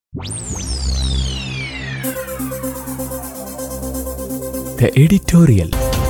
The editorial.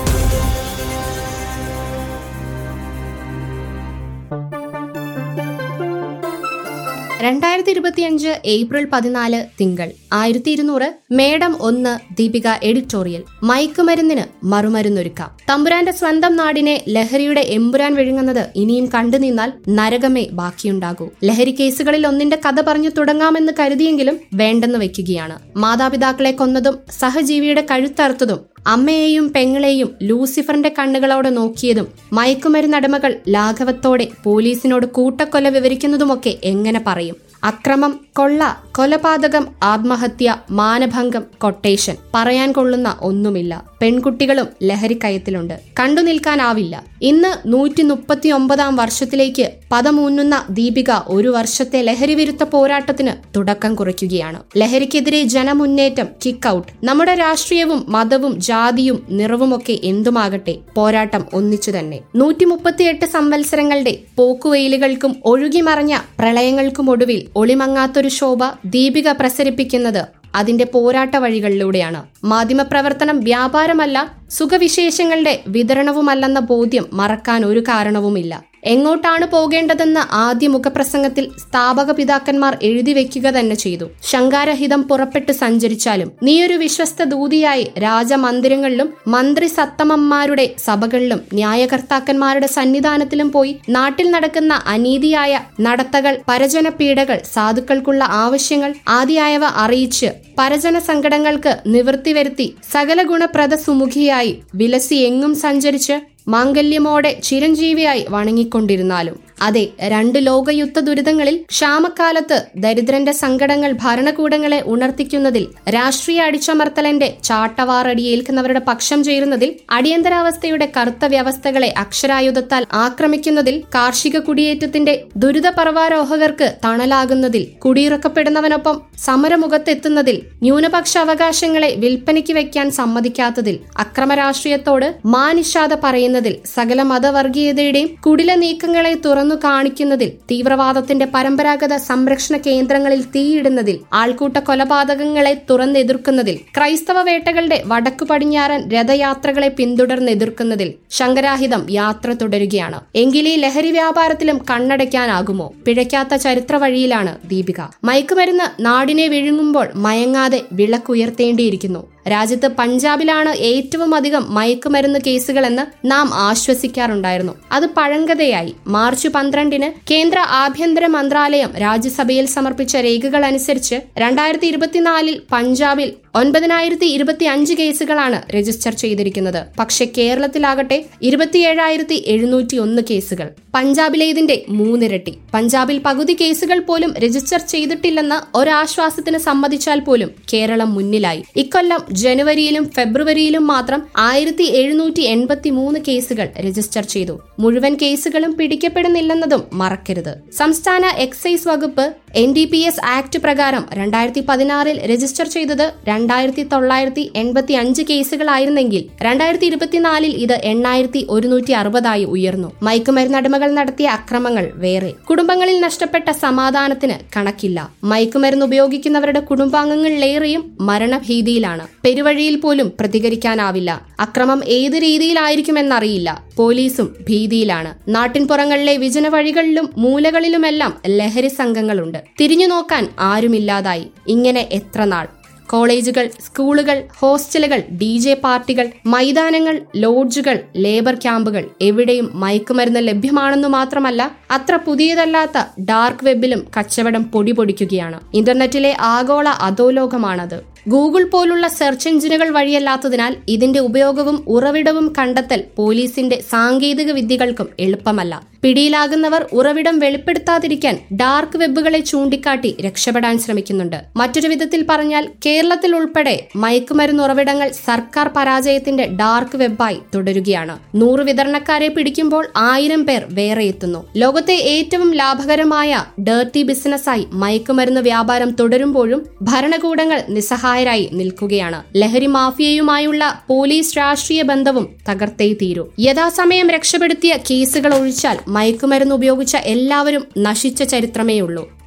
രണ്ടായിരത്തി ഇരുപത്തിയഞ്ച് April പതിനാല് തിങ്കൾ ആയിരത്തി ഇരുന്നൂറ് മേഡം ഒന്ന് ദീപിക എഡിറ്റോറിയൽ മയക്കുമരുന്നിന് മറുമരുന്നൊരുക്കാം തമ്പുരാന്റെ സ്വന്തം നാടിനെ ലഹരിയുടെ എമ്പുരാൻ വിഴുങ്ങുന്നത് ഇനിയും കണ്ടുനിന്നാൽ നരകമേ ബാക്കിയുണ്ടാകൂ ലഹരി കേസുകളിൽ ഒന്നിന്റെ കഥ പറഞ്ഞു തുടങ്ങാമെന്ന് കരുതിയെങ്കിലും വേണ്ടെന്ന് വെക്കുകയാണ് മാതാപിതാക്കളെ കൊന്നതും സഹജീവിയുടെ കഴുത്തറുത്തതും അമ്മയെയും പെങ്ങളെയും ലൂസിഫറിന്റെ കണ്ണുകളോടെ നോക്കിയതും മയക്കുമരുന്നടമകൾ ലാഘവത്തോടെ പോലീസിനോട് കൂട്ടക്കൊല വിവരിക്കുന്നതുമൊക്കെ എങ്ങനെ പറയും അക്രമം കൊള്ള കൊലപാതകം ആത്മഹത്യ മാനഭംഗം കൊട്ടേഷൻ പറയാൻ കൊള്ളുന്ന ഒന്നുമില്ല പെൺകുട്ടികളും ലഹരിക്കയത്തിലുണ്ട് കണ്ടു നിൽക്കാനാവില്ല ഇന്ന് നൂറ്റി മുപ്പത്തി ഒമ്പതാം വർഷത്തിലേക്ക് പദമൂന്നുന്ന ദീപിക ഒരു വർഷത്തെ ലഹരി വിരുദ്ധ പോരാട്ടത്തിന് തുടക്കം കുറിക്കുകയാണ് ലഹരിക്കെതിരെ ജനമുന്നേറ്റം കിക്ക് ഔട്ട് നമ്മുടെ രാഷ്ട്രീയവും മതവും ജാതിയും നിറവുമൊക്കെ എന്തുമാകട്ടെ പോരാട്ടം ഒന്നിച്ചു തന്നെ നൂറ്റി മുപ്പത്തിയെട്ട് സംവത്സരങ്ങളുടെ പോക്കുവെയിലുകൾക്കും ഒഴുകിമറഞ്ഞ പ്രളയങ്ങൾക്കും ഒടുവിൽ ഒളിമങ്ങാത്തൊരു ശോഭ ദീപിക പ്രസരിപ്പിക്കുന്നത് അതിന്റെ പോരാട്ട വഴികളിലൂടെയാണ് മാധ്യമപ്രവർത്തനം വ്യാപാരമല്ല സുഖവിശേഷങ്ങളുടെ വിതരണവുമല്ലെന്ന ബോധ്യം മറക്കാൻ ഒരു കാരണവുമില്ല എങ്ങോട്ടാണ് പോകേണ്ടതെന്ന് ആദ്യ മുഖപ്രസംഗത്തിൽ സ്ഥാപക പിതാക്കന്മാർ എഴുതി വെക്കുക തന്നെ ചെയ്തു ശങ്കാരഹിതം പുറപ്പെട്ട് സഞ്ചരിച്ചാലും നീയൊരു വിശ്വസ്ത ദൂതിയായി രാജമന്ദിരങ്ങളിലും മന്ത്രി സത്തമന്മാരുടെ സഭകളിലും ന്യായകർത്താക്കന്മാരുടെ സന്നിധാനത്തിലും പോയി നാട്ടിൽ നടക്കുന്ന അനീതിയായ നടത്തകൾ പരജന പീഡകൾ സാധുക്കൾക്കുള്ള ആവശ്യങ്ങൾ ആദിയായവ അറിയിച്ച് പരജന സങ്കടങ്ങൾക്ക് നിവൃത്തി വരുത്തി സകല ഗുണപ്രദ സുമുഖിയായി വിലസി എങ്ങും സഞ്ചരിച്ച് മാംഗല്യമോടെ ചിരഞ്ജീവിയായി വണങ്ങിക്കൊണ്ടിരുന്നാലും അതെ രണ്ട് ലോകയുദ്ധ ദുരിതങ്ങളിൽ ക്ഷാമക്കാലത്ത് ദരിദ്രന്റെ സങ്കടങ്ങൾ ഭരണകൂടങ്ങളെ ഉണർത്തിക്കുന്നതിൽ രാഷ്ട്രീയ അടിച്ചമർത്തലന്റെ ചാട്ടവാറടിയേൽക്കുന്നവരുടെ പക്ഷം ചേരുന്നതിൽ അടിയന്തരാവസ്ഥയുടെ കറുത്ത വ്യവസ്ഥകളെ അക്ഷരായുധത്താൽ ആക്രമിക്കുന്നതിൽ കാർഷിക കുടിയേറ്റത്തിന്റെ ദുരിത പർവാരോഹകർക്ക് തണലാകുന്നതിൽ കുടിയിറക്കപ്പെടുന്നവനൊപ്പം സമരമുഖത്തെത്തുന്നതിൽ ന്യൂനപക്ഷ അവകാശങ്ങളെ വിൽപ്പനയ്ക്ക് വെക്കാൻ സമ്മതിക്കാത്തതിൽ അക്രമ രാഷ്ട്രീയത്തോട് മാനിഷാദ പറയുന്നതിൽ സകല മതവർഗീയതയുടെയും കുടില നീക്കങ്ങളെ തുറന്നു കാണിക്കുന്നതിൽ തീവ്രവാദത്തിന്റെ പരമ്പരാഗത സംരക്ഷണ കേന്ദ്രങ്ങളിൽ തീയിടുന്നതിൽ ആൾക്കൂട്ട കൊലപാതകങ്ങളെ തുറന്നെതിർക്കുന്നതിൽ ക്രൈസ്തവ വേട്ടകളുടെ വടക്കു പടിഞ്ഞാറൻ രഥയാത്രകളെ പിന്തുടർന്നെതിർക്കുന്നതിൽ ശങ്കരാഹിതം യാത്ര തുടരുകയാണ് എങ്കിലീ ലഹരി വ്യാപാരത്തിലും കണ്ണടയ്ക്കാനാകുമോ പിഴയ്ക്കാത്ത ചരിത്ര വഴിയിലാണ് ദീപിക മയക്കുമരുന്ന് നാടിനെ വിഴുങ്ങുമ്പോൾ മയങ്ങാതെ വിളക്കുയർത്തേണ്ടിയിരിക്കുന്നു രാജ്യത്ത് പഞ്ചാബിലാണ് ഏറ്റവും അധികം മയക്കുമരുന്ന് കേസുകളെന്ന് നാം ആശ്വസിക്കാറുണ്ടായിരുന്നു അത് പഴങ്കഥയായി മാർച്ച് പന്ത്രണ്ടിന് കേന്ദ്ര ആഭ്യന്തര മന്ത്രാലയം രാജ്യസഭയിൽ സമർപ്പിച്ച രേഖകൾ അനുസരിച്ച് രണ്ടായിരത്തി ഇരുപത്തിനാലിൽ പഞ്ചാബിൽ ഒൻപതിനായിരത്തി ഇരുപത്തി അഞ്ച് കേസുകളാണ് രജിസ്റ്റർ ചെയ്തിരിക്കുന്നത് പക്ഷെ കേരളത്തിലാകട്ടെ ഇരുപത്തിയേഴായിരത്തി എഴുന്നൂറ്റി ഒന്ന് കേസുകൾ പഞ്ചാബിലേതിന്റെ മൂന്നിരട്ടി പഞ്ചാബിൽ പകുതി കേസുകൾ പോലും രജിസ്റ്റർ ചെയ്തിട്ടില്ലെന്ന് ഒരാശ്വാസത്തിന് സമ്മതിച്ചാൽ പോലും കേരളം മുന്നിലായി ഇക്കൊല്ലം ജനുവരിയിലും ഫെബ്രുവരിയിലും മാത്രം ആയിരത്തി എഴുന്നൂറ്റി എൺപത്തി മൂന്ന് കേസുകൾ രജിസ്റ്റർ ചെയ്തു മുഴുവൻ കേസുകളും പിടിക്കപ്പെടുന്നില്ലെന്നതും മറക്കരുത് സംസ്ഥാന എക്സൈസ് വകുപ്പ് N D P S act പ്രകാരം രണ്ടായിരത്തി പതിനാറിൽ രജിസ്റ്റർ ചെയ്തത് രണ്ടായിരത്തി തൊള്ളായിരത്തി എൺപത്തി അഞ്ച് കേസുകളായിരുന്നെങ്കിൽ രണ്ടായിരത്തി ഇരുപത്തിനാലിൽ ഇത് എണ്ണായിരത്തി ഒരുന്നൂറ്റി അറുപതായി ഉയർന്നു മയക്കുമരുന്നടിമകൾ നടത്തിയ അക്രമങ്ങൾ വേറെ കുടുംബങ്ങളിൽ നഷ്ടപ്പെട്ട സമാധാനത്തിന് കണക്കില്ല മയക്കുമരുന്ന് ഉപയോഗിക്കുന്നവരുടെ കുടുംബാംഗങ്ങളിലേറെയും മരണഭീതിയിലാണ് പെരുവഴിയിൽ പോലും പ്രതികരിക്കാനാവില്ല അക്രമം ഏത് രീതിയിലായിരിക്കുമെന്നറിയില്ല പോലീസും ഭീതിയിലാണ് നാട്ടിൻപുറങ്ങളിലെ വിജന വഴികളിലും മൂലകളിലുമെല്ലാം ലഹരി സംഘങ്ങളുണ്ട് തിരിഞ്ഞു നോക്കാൻ ആരുമില്ലാതായി ഇങ്ങനെ എത്ര നാൾ കോളേജുകൾ സ്കൂളുകൾ ഹോസ്റ്റലുകൾ ഡി ജെ പാർട്ടികൾ മൈതാനങ്ങൾ ലോഡ്ജുകൾ ലേബർ ക്യാമ്പുകൾ എവിടെയും മയക്കുമരുന്ന് ലഭ്യമാണെന്നു മാത്രമല്ല അത്ര പുതിയതല്ലാത്ത ഡാർക്ക് വെബിലും കച്ചവടം പൊടി പൊടിക്കുകയാണ് ഇന്റർനെറ്റിലെ ആഗോള അധോലോകമാണത് ഗൂഗിൾ പോലുള്ള സെർച്ച് എഞ്ചിനുകൾ വഴിയല്ലാത്തതിനാൽ ഇതിന്റെ ഉപയോഗവും ഉറവിടവും കണ്ടെത്തൽ പോലീസിന്റെ സാങ്കേതിക വിദ്യകൾക്കും എളുപ്പമല്ല പിടിയിലാകുന്നവർ ഉറവിടം വെളിപ്പെടുത്താതിരിക്കാൻ ഡാർക്ക് വെബുകളെ ചൂണ്ടിക്കാട്ടി രക്ഷപ്പെടാൻ ശ്രമിക്കുന്നുണ്ട് മറ്റൊരു വിധത്തിൽ പറഞ്ഞാൽ കേരളത്തിൽ ഉൾപ്പെടെ മയക്കുമരുന്ന് ഉറവിടങ്ങൾ സർക്കാർ പരാജയത്തിന്റെ ഡാർക്ക് വെബായി തുടരുകയാണ് നൂറ് വിതരണക്കാരെ പിടിക്കുമ്പോൾ ആയിരം പേർ വേറെ എത്തുന്നു ലോകത്തെ ഏറ്റവും ലാഭകരമായ ഡേർട്ടി ബിസിനസ്സായി മയക്കുമരുന്ന് വ്യാപാരം തുടരുമ്പോഴും ഭരണകൂടങ്ങൾ നിസ്സഹായരായി നിൽക്കുകയാണ് ലഹരി മാഫിയയുമായുള്ള പോലീസ് രാഷ്ട്രീയ ബന്ധവും തകർത്തേ തീരൂ യഥാസമയം രക്ഷപ്പെടുത്തിയ കേസുകൾ ഒഴിച്ചാൽ മയക്കുമരുന്ന് ഉപയോഗിച്ച എല്ലാവരും നശിച്ച ചരിത്രമേയുള്ളൂ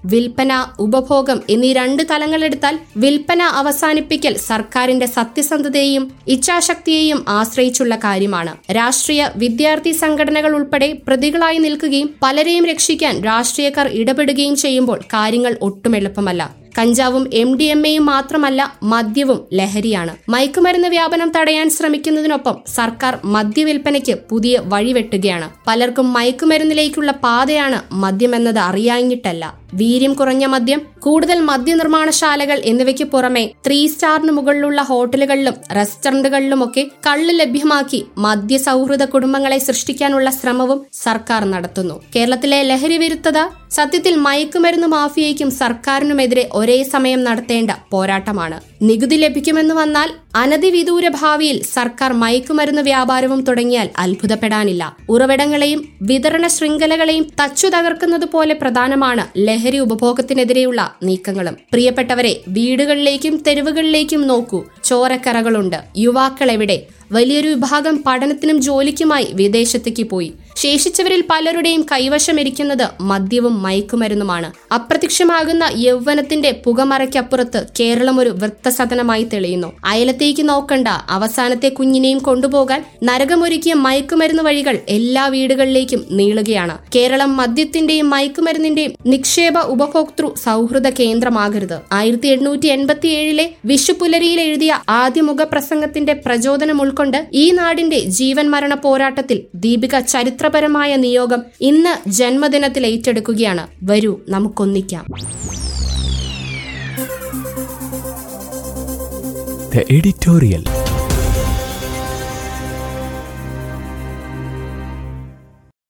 വിൽപ്പന ഉപഭോഗം എന്നീ രണ്ട് തലങ്ങളെടുത്താൽ വിൽപ്പന അവസാനിപ്പിക്കൽ സർക്കാരിന്റെ സത്യസന്ധതയെയും ഇച്ഛാശക്തിയെയും ആശ്രയിച്ചുള്ള കാര്യമാണ് രാഷ്ട്രീയ വിദ്യാർത്ഥി സംഘടനകൾ ഉൾപ്പെടെ പ്രതികളായി നിൽക്കുകയും പലരെയും രക്ഷിക്കാൻ രാഷ്ട്രീയക്കാർ ഇടപെടുകയും ചെയ്യുമ്പോൾ കാര്യങ്ങൾ ഒട്ടും എളുപ്പമല്ല കഞ്ചാവും എം ഡി എം എയും മാത്രമല്ല മദ്യവും ലഹരിയാണ് മയക്കുമരുന്ന് വ്യാപനം തടയാൻ ശ്രമിക്കുന്നതിനൊപ്പം സർക്കാർ മദ്യവിൽപ്പനയ്ക്ക് പുതിയ വഴിവെട്ടുകയാണ് പലർക്കും മയക്കുമരുന്നിലേക്കുള്ള പാതയാണ് മദ്യമെന്നത് അറിയാഞ്ഞിട്ടല്ല വീര്യം കുറഞ്ഞ മദ്യം കൂടുതൽ മദ്യനിർമ്മാണശാലകൾ എന്നിവയ്ക്ക് പുറമെ ത്രീ സ്റ്റാറിന് മുകളിലുള്ള ഹോട്ടലുകളിലും റെസ്റ്റോറന്റുകളിലുമൊക്കെ കള്ള് ലഭ്യമാക്കി മദ്യ സൗഹൃദ കുടുംബങ്ങളെ സൃഷ്ടിക്കാനുള്ള ശ്രമവും സർക്കാർ നടത്തുന്നു കേരളത്തിലെ ലഹരി വിരുദ്ധത സത്യത്തിൽ മയക്കുമരുന്ന് മാഫിയയ്ക്കും സർക്കാരിനുമെതിരെ ഒരേ സമയം നടത്തേണ്ട പോരാട്ടമാണ് നികുതി ലഭിക്കുമെന്ന് വന്നാൽ അനധിവിദൂര ഭാവിയിൽ സർക്കാർ മയക്കുമരുന്ന് വ്യാപാരവും തുടങ്ങിയാൽ അത്ഭുതപ്പെടാനില്ല ഉറവിടങ്ങളെയും വിതരണ ശൃംഖലകളെയും തച്ചു തകർക്കുന്നത് പോലെ പ്രധാനമാണ് ലഹരി ഉപഭോഗത്തിനെതിരെയുള്ള നീക്കങ്ങളും പ്രിയപ്പെട്ടവരെ വീടുകളിലേക്കും തെരുവുകളിലേക്കും നോക്കൂ ചോരക്കറകളുണ്ട് യുവാക്കൾ എവിടെ വലിയൊരു വിഭാഗം പഠനത്തിനും ജോലിക്കുമായി വിദേശത്തേക്ക് പോയി ശേഷിച്ചവരിൽ പലരുടെയും കൈവശമിരിക്കുന്നത് മദ്യവും മയക്കുമരുന്നുമാണ് അപ്രത്യക്ഷമാകുന്ന യൗവനത്തിന്റെ പുകമറയ്ക്കപ്പുറത്ത് കേരളം ഒരു വൃത്തസദനമായി തെളിയുന്നു അയലത്തേക്ക് നോക്കണ്ട അവസാനത്തെ കുഞ്ഞിനെയും കൊണ്ടുപോകാൻ നരകമൊരുക്കിയ മയക്കുമരുന്ന് വഴികൾ എല്ലാ വീടുകളിലേക്കും നീളുകയാണ് കേരളം മദ്യത്തിന്റെയും മയക്കുമരുന്നിന്റെയും നിക്ഷേപ ഉപഭോക്തൃ സൗഹൃദ കേന്ദ്രമാകരുത് ആയിരത്തി എണ്ണൂറ്റി എൺപത്തി ഏഴിലെ വിഷുപുലരിയിൽ എഴുതിയ ആദ്യമുഖ പ്രസംഗത്തിന്റെ പ്രചോദനം ഉൾക്കൊണ്ട് ഈ നാടിന്റെ ജീവൻ മരണ പോരാട്ടത്തിൽ ദീപിക ചരിത്രപരമായ നിയോഗം ഇന്ന് ജന്മദിനത്തിൽ ഏറ്റെടുക്കുകയാണ് വരൂ നമുക്കൊന്നിക്കാം The editorial.